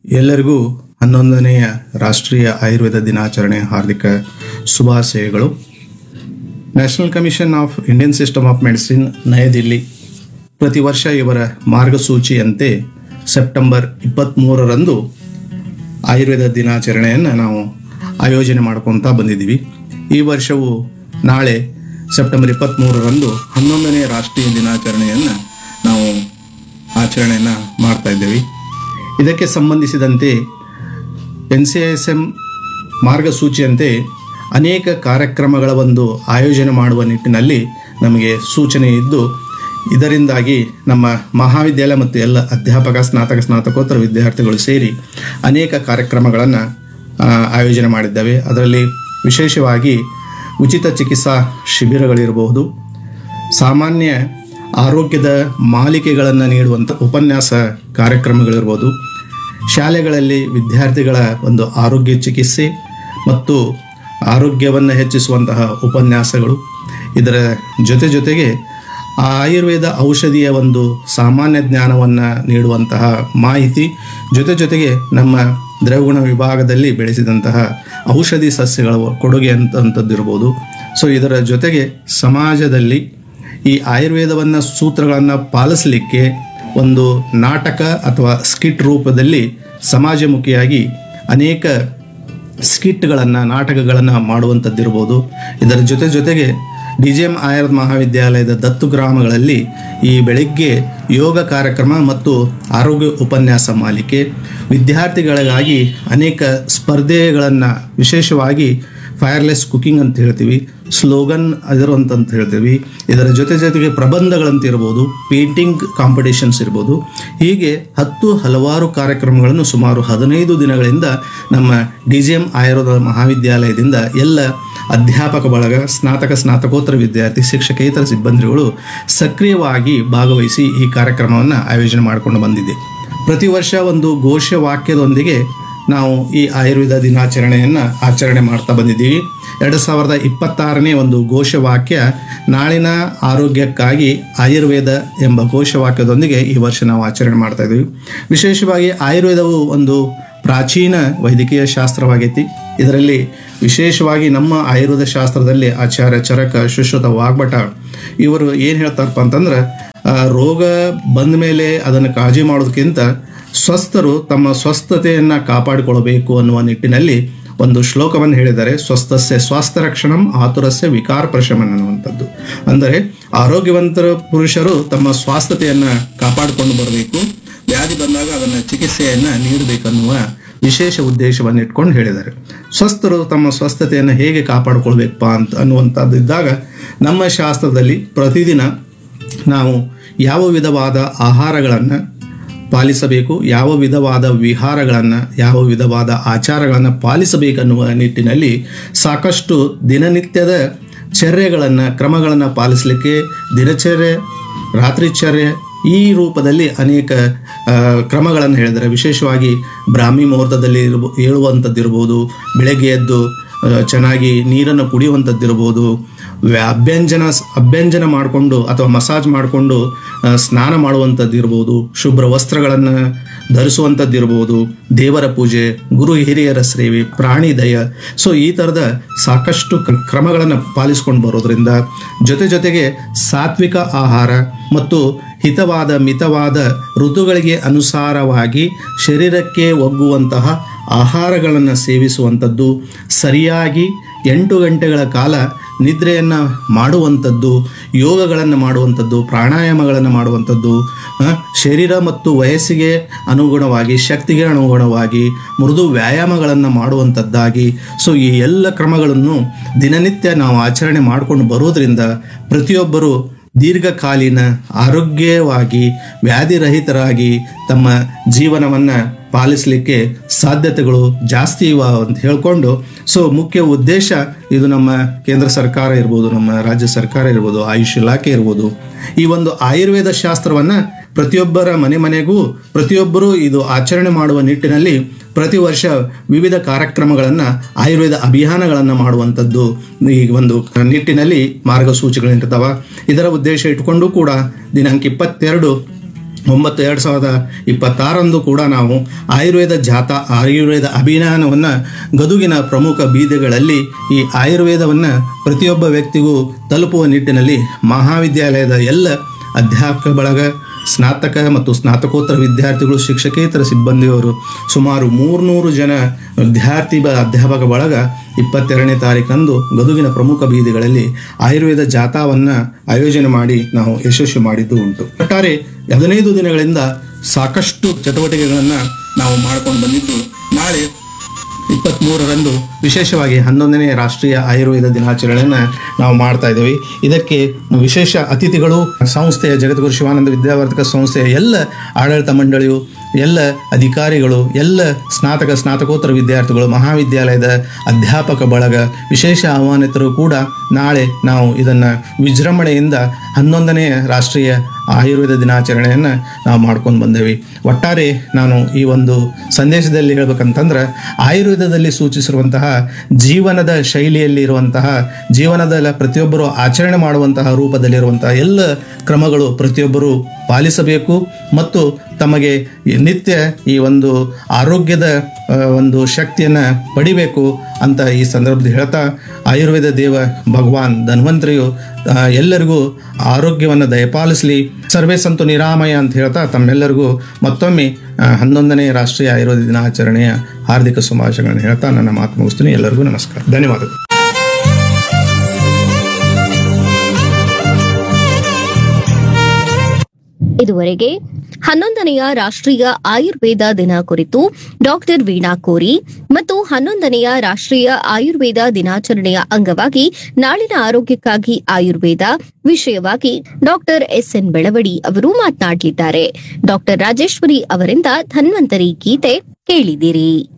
ಎಲ್ಲರಿಗೂ ಹನ್ನೊಂದನೆಯ ರಾಷ್ಟ್ರೀಯ ಆಯುರ್ವೇದ ದಿನಾಚರಣೆ ಹಾರ್ದಿಕ ಶುಭಾಶಯಗಳು national commission of Indian system of medicine ನವದೆಹಲಿ ಪ್ರತಿ ವರ್ಷ ಇವರ ಮಾರ್ಗಸೂಚಿಯಂತೆ ಸೆಪ್ಟೆಂಬರ್ ಇಪ್ಪತ್ತ್ಮೂರರಂದು ಆಯುರ್ವೇದ ದಿನಾಚರಣೆಯನ್ನು ನಾವು ಆಯೋಜನೆ ಮಾಡ್ಕೊತಾ ಬಂದಿದ್ದೀವಿ ಈ ವರ್ಷವು ನಾಳೆ ಸೆಪ್ಟೆಂಬರ್ ಇಪ್ಪತ್ತ್ಮೂರರಂದು ಹನ್ನೊಂದನೇ ರಾಷ್ಟ್ರೀಯ ದಿನಾಚರಣೆಯನ್ನು ನಾವು ಆಚರಣೆಯನ್ನು ಮಾಡ್ತಾ ಇದ್ದೇವೆ ಇದಕ್ಕೆ ಸಂಬಂಧಿಸಿದಂತೆ ಎನ್ ಸಿ ಎಸ್ ಎಂ ಮಾರ್ಗಸೂಚಿಯಂತೆ ಅನೇಕ ಕಾರ್ಯಕ್ರಮಗಳ ಒಂದು ಆಯೋಜನೆ ಮಾಡುವ ನಿಟ್ಟಿನಲ್ಲಿ ನಮಗೆ ಸೂಚನೆ ಇದ್ದು ಇದರಿಂದಾಗಿ ನಮ್ಮ ಮಹಾವಿದ್ಯಾಲಯ ಮತ್ತು ಎಲ್ಲ ಅಧ್ಯಾಪಕ ಸ್ನಾತಕ ಸ್ನಾತಕೋತ್ತರ ವಿದ್ಯಾರ್ಥಿಗಳು ಸೇರಿ ಅನೇಕ ಕಾರ್ಯಕ್ರಮಗಳನ್ನು ಆಯೋಜನೆ ಮಾಡಿದ್ದೇವೆ ಅದರಲ್ಲಿ ವಿಶೇಷವಾಗಿ ಉಚಿತ ಚಿಕಿತ್ಸಾ ಶಿಬಿರಗಳಿರಬಹುದು ಸಾಮಾನ್ಯ ಆರೋಗ್ಯದ ಮಾಲಿಕೆಗಳನ್ನು ನೀಡುವಂಥ ಉಪನ್ಯಾಸ ಕಾರ್ಯಕ್ರಮಗಳಿರ್ಬೋದು ಶಾಲೆಗಳಲ್ಲಿ ವಿದ್ಯಾರ್ಥಿಗಳ ಒಂದು ಆರೋಗ್ಯ ಚಿಕಿತ್ಸೆ ಮತ್ತು ಆರೋಗ್ಯವನ್ನು ಹೆಚ್ಚಿಸುವಂತಹ ಉಪನ್ಯಾಸಗಳು ಇದರ ಜೊತೆ ಜೊತೆಗೆ ಆ ಆಯುರ್ವೇದ ಔಷಧಿಯ ಒಂದು ಸಾಮಾನ್ಯ ಜ್ಞಾನವನ್ನು ನೀಡುವಂತಹ ಮಾಹಿತಿ ಜೊತೆ ಜೊತೆಗೆ ನಮ್ಮ ದ್ರವಗುಣ ವಿಭಾಗದಲ್ಲಿ ಬೆಳೆಸಿದಂತಹ ಔಷಧಿ ಸಸ್ಯಗಳ ಕೊಡುಗೆ ಅಂತಂಥದ್ದು ಇರ್ಬೋದು ಸೊ ಇದರ ಜೊತೆಗೆ ಸಮಾಜದಲ್ಲಿ ಈ ಆಯುರ್ವೇದವನ್ನು ಸೂತ್ರಗಳನ್ನು ಪಾಲಿಸಲಿಕ್ಕೆ ಒಂದು ನಾಟಕ ಅಥವಾ ಸ್ಕಿಟ್ ರೂಪದಲ್ಲಿ ಸಮಾಜಮುಖಿಯಾಗಿ ಅನೇಕ ಸ್ಕಿಟ್ಗಳನ್ನು ನಾಟಕಗಳನ್ನು ಮಾಡುವಂಥದ್ದಿರ್ಬೋದು ಇದರ ಜೊತೆ ಜೊತೆಗೆ ಡಿ ಜಿ ಎಂ ಆಯುರ್ವೇದ ಮಹಾವಿದ್ಯಾಲಯದ ದತ್ತು ಗ್ರಾಮಗಳಲ್ಲಿ ಈ ಬೆಳಗ್ಗೆ ಯೋಗ ಕಾರ್ಯಕ್ರಮ ಮತ್ತು ಆರೋಗ್ಯ ಉಪನ್ಯಾಸ ಮಾಲಿಕೆ ವಿದ್ಯಾರ್ಥಿಗಳಿಗಾಗಿ ಅನೇಕ ಸ್ಪರ್ಧೆಗಳನ್ನು ವಿಶೇಷವಾಗಿ ಫೈರ್ಲೆಸ್ ಕುಕಿಂಗ್ ಅಂತ ಹೇಳ್ತೀವಿ ಸ್ಲೋಗನ್ ಅದರ ಅಂತ ಹೇಳ್ತೀವಿ ಇದರ ಜೊತೆ ಜೊತೆಗೆ ಪ್ರಬಂಧಗಳಂತ ಇರ್ಬೋದು ಪೇಂಟಿಂಗ್ ಕಾಂಪಿಟೇಷನ್ಸ್ ಇರ್ಬೋದು ಹೀಗೆ ಹತ್ತು ಹಲವಾರು ಕಾರ್ಯಕ್ರಮಗಳನ್ನು ಸುಮಾರು ಹದಿನೈದು ದಿನಗಳಿಂದ ನಮ್ಮ ಡಿ ಜಿ ಎಂ ಆಯುರ್ವೇದ ಮಹಾವಿದ್ಯಾಲಯದಿಂದ ಎಲ್ಲ ಅಧ್ಯಾಪಕ ಬಳಗ ಸ್ನಾತಕ ಸ್ನಾತಕೋತ್ತರ ವಿದ್ಯಾರ್ಥಿ ಶಿಕ್ಷಕೇತರ ಸಿಬ್ಬಂದಿಗಳು ಸಕ್ರಿಯವಾಗಿ ಭಾಗವಹಿಸಿ ಈ ಕಾರ್ಯಕ್ರಮವನ್ನು ಆಯೋಜನೆ ಮಾಡಿಕೊಂಡು ಬಂದಿದೆ ಪ್ರತಿ ವರ್ಷ ಒಂದು ಘೋಷವಾಕ್ಯದೊಂದಿಗೆ ನಾವು ಈ ಆಯುರ್ವೇದ ದಿನಾಚರಣೆಯನ್ನು ಆಚರಣೆ ಮಾಡ್ತಾ ಬಂದಿದ್ದೀವಿ ಎರಡು ಸಾವಿರದ ಇಪ್ಪತ್ತಾರನೇ ಒಂದು ಘೋಷವಾಕ್ಯ ನಾಳಿನ ಆರೋಗ್ಯಕ್ಕಾಗಿ ಆಯುರ್ವೇದ ಎಂಬ ಘೋಷವಾಕ್ಯದೊಂದಿಗೆ ಈ ವರ್ಷ ನಾವು ಆಚರಣೆ ಮಾಡ್ತಾ ಇದ್ದೀವಿ ವಿಶೇಷವಾಗಿ ಆಯುರ್ವೇದವು ಒಂದು ಪ್ರಾಚೀನ ವೈದ್ಯಕೀಯ ಶಾಸ್ತ್ರವಾಗೈತಿ ಇದರಲ್ಲಿ ವಿಶೇಷವಾಗಿ ನಮ್ಮ ಆಯುರ್ವೇದ ಶಾಸ್ತ್ರದಲ್ಲಿ ಆಚಾರ್ಯ ಚರಕ ಶುಶ್ರುತ ವಾಗ್ಭಟ ಇವರು ಏನು ಹೇಳ್ತಾರಪ್ಪ ಅಂತಂದ್ರೆ ಆ, ರೋಗ ಬಂದ ಮೇಲೆ ಅದನ್ನು ಕಾಳಜಿ ಮಾಡೋದಕ್ಕಿಂತ ಸ್ವಸ್ಥರು ತಮ್ಮ ಸ್ವಸ್ಥತೆಯನ್ನು ಕಾಪಾಡಿಕೊಳ್ಳಬೇಕು ಅನ್ನುವ ನಿಟ್ಟಿನಲ್ಲಿ ಒಂದು ಶ್ಲೋಕವನ್ನು ಹೇಳಿದ್ದಾರೆ ಸ್ವಸ್ಥಸ್ಯ ಸ್ವಾಸ್ಥ್ಯ ರಕ್ಷಣಂ ಆತುರಸ್ಯ ವಿಕಾರ ಪ್ರಶಮನ ಅನ್ನುವಂಥದ್ದು ಅಂದರೆ ಆರೋಗ್ಯವಂತರ ಪುರುಷರು ತಮ್ಮ ಸ್ವಾಸ್ಥತೆಯನ್ನು ಕಾಪಾಡಿಕೊಂಡು ಬರಬೇಕು ವ್ಯಾಧಿ ಬಂದಾಗ ಅದನ್ನು ಚಿಕಿತ್ಸೆಯನ್ನು ನೀಡಬೇಕನ್ನುವ ವಿಶೇಷ ಉದ್ದೇಶವನ್ನು ಇಟ್ಕೊಂಡು ಹೇಳಿದ್ದಾರೆ ಸ್ವಸ್ಥರು ತಮ್ಮ ಸ್ವಸ್ಥತೆಯನ್ನು ಹೇಗೆ ಕಾಪಾಡಿಕೊಳ್ಬೇಕಪ್ಪ ಅಂತ ಅನ್ನುವಂಥದ್ದು ಇದ್ದಾಗ ನಮ್ಮ ಶಾಸ್ತ್ರದಲ್ಲಿ ಪ್ರತಿದಿನ ನಾವು ಯಾವ ವಿಧವಾದ ಆಹಾರಗಳನ್ನು ಪಾಲಿಸಬೇಕು ಯಾವ ವಿಧವಾದ ವಿಹಾರಗಳನ್ನು ಯಾವ ವಿಧವಾದ ಆಚಾರಗಳನ್ನು ಪಾಲಿಸಬೇಕನ್ನುವ ನಿಟ್ಟಿನಲ್ಲಿ ಸಾಕಷ್ಟು ದಿನನಿತ್ಯದ ಚರ್ಯಗಳನ್ನು ಕ್ರಮಗಳನ್ನು ಪಾಲಿಸಲಿಕ್ಕೆ ದಿನಚರ್ಯೆ ರಾತ್ರಿಚರ್ಯೆ ಈ ರೂಪದಲ್ಲಿ ಅನೇಕ ಆ, ಕ್ರಮಗಳನ್ನು ಹೇಳಿದ್ದಾರೆ ವಿಶೇಷವಾಗಿ ಬ್ರಾಹ್ಮಿ ಮುಹೂರ್ತದಲ್ಲಿ ಇರ್ಬೋ ಏಳುವಂಥದ್ದಿರ್ಬೋದು ಬೆಳಗ್ಗೆ ಎದ್ದು ಆ, ಚೆನ್ನಾಗಿ ನೀರನ್ನು ಕುಡಿಯುವಂಥದ್ದಿರ್ಬೋದು ವ್ಯ- ಅಭ್ಯಂಜನ ಅಭ್ಯಂಜನ ಮಾಡಿಕೊಂಡು ಅಥವಾ ಮಸಾಜ್ ಮಾಡಿಕೊಂಡು ಆ, ಸ್ನಾನ ಮಾಡುವಂಥದ್ದಿರ್ಬೋದು ಶುಭ್ರ ವಸ್ತ್ರಗಳನ್ನು ಧರಿಸುವಂಥದ್ದಿರ್ಬೋದು ದೇವರ ಪೂಜೆ ಗುರು ಹಿರಿಯರ ಸೇವೆ ಪ್ರಾಣಿ ದಯ ಸೊ ಈ ಥರದ ಸಾಕಷ್ಟು ಕ್ರ- ಕ್ರಮಗಳನ್ನು ಪಾಲಿಸ್ಕೊಂಡು ಬರೋದ್ರಿಂದ ಜೊತೆ ಜೊತೆಗೆ ಸಾತ್ವಿಕ ಆಹಾರ ಮತ್ತು ಹಿತವಾದ ಮಿತವಾದ ಋತುಗಳಿಗೆ ಅನುಸಾರವಾಗಿ ಶರೀರಕ್ಕೆ ಒಗ್ಗುವಂತಹ ಆಹಾರಗಳನ್ನು ಸೇವಿಸುವಂಥದ್ದು ಸರಿಯಾಗಿ ಎಂಟು ಗಂಟೆಗಳ ಕಾಲ ನಿದ್ರೆಯನ್ನು ಮಾಡುವಂಥದ್ದು ಯೋಗಗಳನ್ನು ಮಾಡುವಂಥದ್ದು ಪ್ರಾಣಾಯಾಮಗಳನ್ನು ಮಾಡುವಂಥದ್ದು ಆ, ಶರೀರ ಮತ್ತು ವಯಸ್ಸಿಗೆ ಅನುಗುಣವಾಗಿ ಶಕ್ತಿಗೆ ಅನುಗುಣವಾಗಿ ಮೃದು ವ್ಯಾಯಾಮಗಳನ್ನು ಮಾಡುವಂಥದ್ದಾಗಿ ಸೊ ಈ ಎಲ್ಲ ಕ್ರಮಗಳನ್ನು ದಿನನಿತ್ಯ ನಾವು ಆಚರಣೆ ಮಾಡಿಕೊಂಡು ಬರೋದ್ರಿಂದ ಪ್ರತಿಯೊಬ್ಬರು ದೀರ್ಘಕಾಲೀನ ಆರೋಗ್ಯವಾಗಿ ವ್ಯಾಧಿರಹಿತರಾಗಿ ತಮ್ಮ ಜೀವನವನ್ನು ಪಾಲಿಸಲಿಕ್ಕೆ ಸಾಧ್ಯತೆಗಳು ಜಾಸ್ತಿ ಇವ ಅಂತ ಹೇಳ್ಕೊಂಡು ಸೊ ಮುಖ್ಯ ಉದ್ದೇಶ ಇದು ನಮ್ಮ ಕೇಂದ್ರ ಸರ್ಕಾರ ಇರ್ಬೋದು ನಮ್ಮ ರಾಜ್ಯ ಸರ್ಕಾರ ಇರ್ಬೋದು ಆಯುಷ್ ಇಲಾಖೆ ಇರ್ಬೋದು ಈ ಒಂದು ಆಯುರ್ವೇದ ಶಾಸ್ತ್ರವನ್ನು ಪ್ರತಿಯೊಬ್ಬರ ಮನೆ ಮನೆಗೂ ಪ್ರತಿಯೊಬ್ಬರೂ ಇದು ಆಚರಣೆ ಮಾಡುವ ನಿಟ್ಟಿನಲ್ಲಿ ಪ್ರತಿ ವರ್ಷ ವಿವಿಧ ಕಾರ್ಯಕ್ರಮಗಳನ್ನು ಆಯುರ್ವೇದ ಅಭಿಯಾನಗಳನ್ನು ಮಾಡುವಂಥದ್ದು ಈ ಒಂದು ನಿಟ್ಟಿನಲ್ಲಿ ಮಾರ್ಗಸೂಚಿಗಳಿರ್ತಾವ ಇದರ ಉದ್ದೇಶ ಇಟ್ಕೊಂಡು ಕೂಡ ದಿನಾಂಕ ಇಪ್ಪತ್ತೆರಡು ಒಂಬತ್ತು ಎರಡು ಸಾವಿರದ ಇಪ್ಪತ್ತಾರಂದು ಕೂಡ ನಾವು ಆಯುರ್ವೇದ ಜಾಥಾ ಆಯುರ್ವೇದ ಅಭಿಯಾನವನ್ನು ಗದುಗಿನ ಪ್ರಮುಖ ಬೀದಿಗಳಲ್ಲಿ ಈ ಆಯುರ್ವೇದವನ್ನು ಪ್ರತಿಯೊಬ್ಬ ವ್ಯಕ್ತಿಗೂ ತಲುಪುವ ನಿಟ್ಟಿನಲ್ಲಿ ಮಹಾವಿದ್ಯಾಲಯದ ಎಲ್ಲ ಅಧ್ಯಾಪಕ ಬಳಗ ಸ್ನಾತಕ ಮತ್ತು ಸ್ನಾತಕೋತ್ತರ ವಿದ್ಯಾರ್ಥಿಗಳು ಶಿಕ್ಷಕೇತರ ಸಿಬ್ಬಂದಿಯವರು ಸುಮಾರು ಮೂರ್ನೂರು ಜನ ವಿದ್ಯಾರ್ಥಿ ಬ ಅಧ್ಯಾಪಕ ಬಳಗ ಇಪ್ಪತ್ತೆರಡನೇ ತಾರೀಕಂದು ಗದುಗಿನ ಪ್ರಮುಖ ಬೀದಿಗಳಲ್ಲಿ ಆಯುರ್ವೇದ ಜಾಥಾವನ್ನು ಆಯೋಜನೆ ಮಾಡಿ ನಾವು ಯಶಸ್ವಿ ಮಾಡಿದ್ದು ಉಂಟು ಒಟ್ಟಾರೆ ಹದಿನೈದು ದಿನಗಳಿಂದ ಸಾಕಷ್ಟು ಚಟುವಟಿಕೆಗಳನ್ನು ನಾವು ಮಾಡ್ಕೊಂಡು ಬಂದಿದ್ದು ನಾಳೆ ಇಪ್ಪತ್ತ್ಮೂರರಂದು ವಿಶೇಷವಾಗಿ ಹನ್ನೊಂದನೇ ರಾಷ್ಟ್ರೀಯ ಆಯುರ್ವೇದ ದಿನಾಚರಣೆಯನ್ನು ನಾವು ಮಾಡ್ತಾ ಇದ್ದೀವಿ ಇದಕ್ಕೆ ವಿಶೇಷ ಅತಿಥಿಗಳು ಸಂಸ್ಥೆಯ ಜಗದ್ಗುರು ಶಿವಾನಂದ ವಿದ್ಯಾವರ್ಧಕ ಸಂಸ್ಥೆಯ ಎಲ್ಲ ಆಡಳಿತ ಮಂಡಳಿಯು ಎಲ್ಲ ಅಧಿಕಾರಿಗಳು ಎಲ್ಲ ಸ್ನಾತಕ ಸ್ನಾತಕೋತ್ತರ ವಿದ್ಯಾರ್ಥಿಗಳು ಮಹಾವಿದ್ಯಾಲಯದ ಅಧ್ಯಾಪಕ ಬಳಗ ವಿಶೇಷ ಆಹ್ವಾನಿತರು ಕೂಡ ನಾಳೆ ನಾವು ಇದನ್ನು ವಿಜೃಂಭಣೆಯಿಂದ ಹನ್ನೊಂದನೇ ರಾಷ್ಟ್ರೀಯ ಆಯುರ್ವೇದ ದಿನಾಚರಣೆಯನ್ನು ನಾವು ಮಾಡ್ಕೊಂಡು ಬಂದೇವಿ ಒಟ್ಟಾರೆ ನಾನು ಈ ಒಂದು ಸಂದೇಶದಲ್ಲಿ ಹೇಳ್ಬೇಕಂತಂದ್ರೆ ಆಯುರ್ವೇದದಲ್ಲಿ ಸೂಚಿಸಿರುವಂತಹ ಜೀವನದ ಶೈಲಿಯಲ್ಲಿ ಇರುವಂತಹ ಜೀವನದ ಪ್ರತಿಯೊಬ್ಬರು ಆಚರಣೆ ಮಾಡುವಂತಹ ರೂಪದಲ್ಲಿರುವಂತಹ ಎಲ್ಲ ಕ್ರಮಗಳು ಪ್ರತಿಯೊಬ್ಬರು ಪಾಲಿಸಬೇಕು ಮತ್ತು ತಮಗೆ ಈ ನಿತ್ಯ ಈ ಒಂದು ಆರೋಗ್ಯದ ಆ, ಒಂದು ಶಕ್ತಿಯನ್ನು ಪಡಿಬೇಕು ಅಂತ ಈ ಸಂದರ್ಭದಲ್ಲಿ ಹೇಳ್ತಾ ಆಯುರ್ವೇದ ದೇವ ಭಗವಾನ್ ಧನ್ವಂತರಿಯು ಆ, ಎಲ್ಲರಿಗೂ ಆರೋಗ್ಯವನ್ನು ದಯಪಾಲಿಸಲಿ ಸರ್ವೇ ಸಂತು ನಿರಾಮಯ ಅಂತ ಹೇಳ್ತಾ ತಮ್ಮೆಲ್ಲರಿಗೂ ಮತ್ತೊಮ್ಮೆ ಆ, ಹನ್ನೊಂದನೇ ರಾಷ್ಟ್ರೀಯ ಆಯುರ್ವೇದ ದಿನಾಚರಣೆಯ ಹಾರ್ದಿಕ ಶುಭಾಶಯಗಳನ್ನು ಹೇಳ್ತಾ ನನ್ನ ಮಾತು ಮುಗಿಸ್ತೀನಿ ಎಲ್ಲರಿಗೂ ನಮಸ್ಕಾರ ಧನ್ಯವಾದಗಳು ಇದುವರೆಗೆ ಹನ್ನೊಂದನೆಯ ರಾಷ್ಟ್ರೀಯ ಆಯುರ್ವೇದ ದಿನ ಕುರಿತು ಡಾಕ್ಟರ್ ವೀಣಾ ಕೋರಿ ಮತ್ತು ಹನ್ನೊಂದನೆಯ ರಾಷ್ಟ್ರೀಯ ಆಯುರ್ವೇದ ದಿನಾಚರಣೆಯ ಅಂಗವಾಗಿ ನಾಳಿನ ಆರೋಗ್ಯಕ್ಕಾಗಿ ಆಯುರ್ವೇದ ವಿಷಯವಾಗಿ ಡಾಕ್ಟರ್ ಎಸ್ಎನ್ ಬೆಳವಡಿ ಅವರು ಮಾತನಾಡಲಿದ್ದಾರೆ ಡಾಕ್ಟರ್ ರಾಜೇಶ್ವರಿ ಅವರಿಂದ ಧನ್ವಂತರಿ ಗೀತೆ ಕೇಳಿದಿರಿ